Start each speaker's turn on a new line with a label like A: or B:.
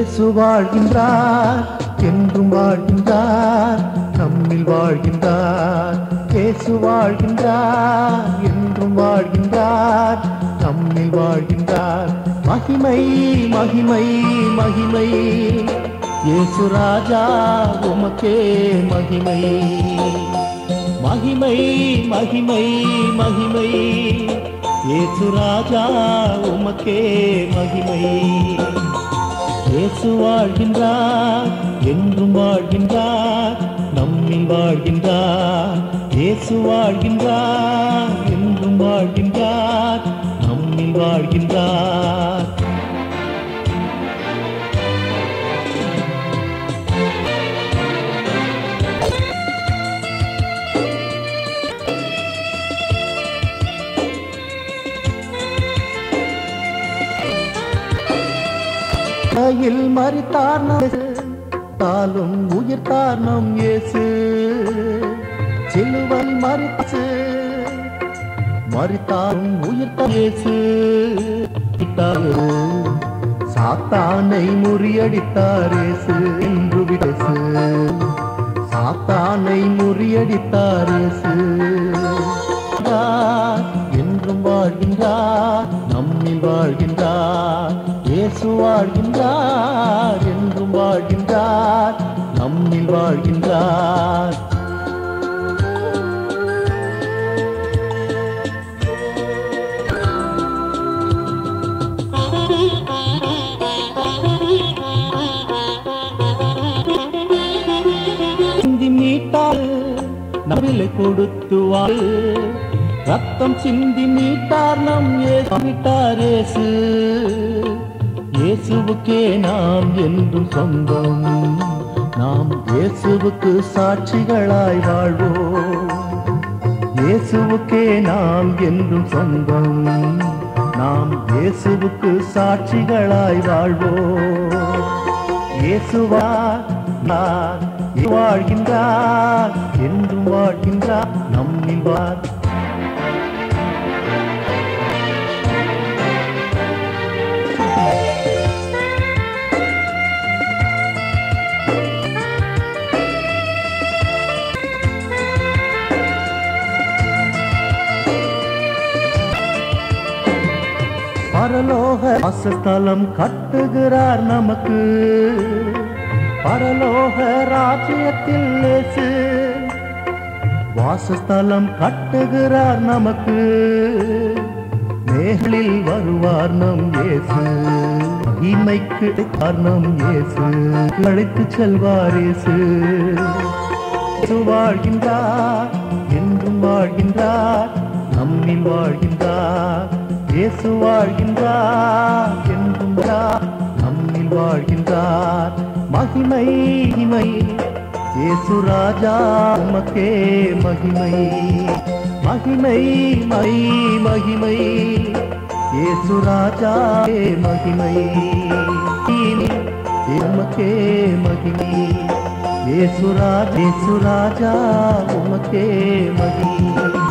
A: இயேசு வாழ்கின்றார் என்றும் வாழ்கின்றார் நம்மில் வாழ்கின்றார் இயேசு வாழ்கின்றார் என்றும் வாழ்கின்றார் நம்மில் வாழ்கின்றார் மகிமை மகிமை மகிமை இயேசு ராஜா உமக்கே மகிமை மகிமை மகிமை மகிமை இயேசு ராஜா உமக்கே மகிமை இயேசு வாழ்கின்றார் என்றும் வாழ்கின்றார் நம்மில் வாழ்கின்றார் இயேசு வாழ்கின்றார் என்றும் வாழ்கின்றார் நம்மில் வாழ்கின்றார் கையில் மறித்தார் நம் இயேசு. தாலும் உயிர்த்தார் நம் இயேசு சிலுவல் மறித்து மறித்தாரும் உயிர்த்த இயேசு விட்டாரு. சாத்தானை முறியடித்தார் இயேசு என்று விடசு சாத்தானை முறியடித்தார் இயேசு வாழ்கின்றார், என்றும் வாழ்கின்றார் நம்மில் வாழ்கின்றார் இயேசு வாழ்கின்றார் என்றும் வாழ்கின்றார் நம்மில் வாழ்கின்றார் சிந்தி மீட்டால் நவிலை கொடுத்து வாழ் ரத்தம் சிந்தி மீட்டார் நம் இயேசு மீட்டார் இயேசு இயேசுவுக்கே நாம் என்றும் சொந்தம் நாம் இயேசுவுக்கு சாட்சிகளாய் வாழ்வோம் இயேசுவுக்கே நாம் என்றும் சொந்தம் நாம் இயேசுவுக்கு சாட்சிகளாய் வாழ்வோம் இயேசுவா நான் வாழ்கின்றார் என்றும் வாழ்கின்றார் நம்மில் வாழ் பரலோக வாசஸ்தலம் கட்டுகிறார் நமக்கு பரலோக ராஜ்யத்தில் இயேசு வாசஸ்தலம் கட்டுகிறார் நமக்கு மேலில் வருவார் நம் இயேசு மகிமைக்கு கிடைத்தார் நம் இயேசு அழைத்து செல்வார் இயேசு இயேசு வாழ்கின்றார் என்றும் வாழ்கின்றார் நம்மில் வாழ்கின்றார் இயேசு வாழ்கின்றார் என்றும் வாழ்கின்றார், நம்மில் வாழ்கின்றார் மகிமை மகிமை இயேசு ராஜா உமக்கே மகிமை மகிமை மை மகிமை இயேசு ராஜா மகிமை உமக்கே மகிமை இயேசு ராஜா இயேசு ராஜா உமக்கே மகிமை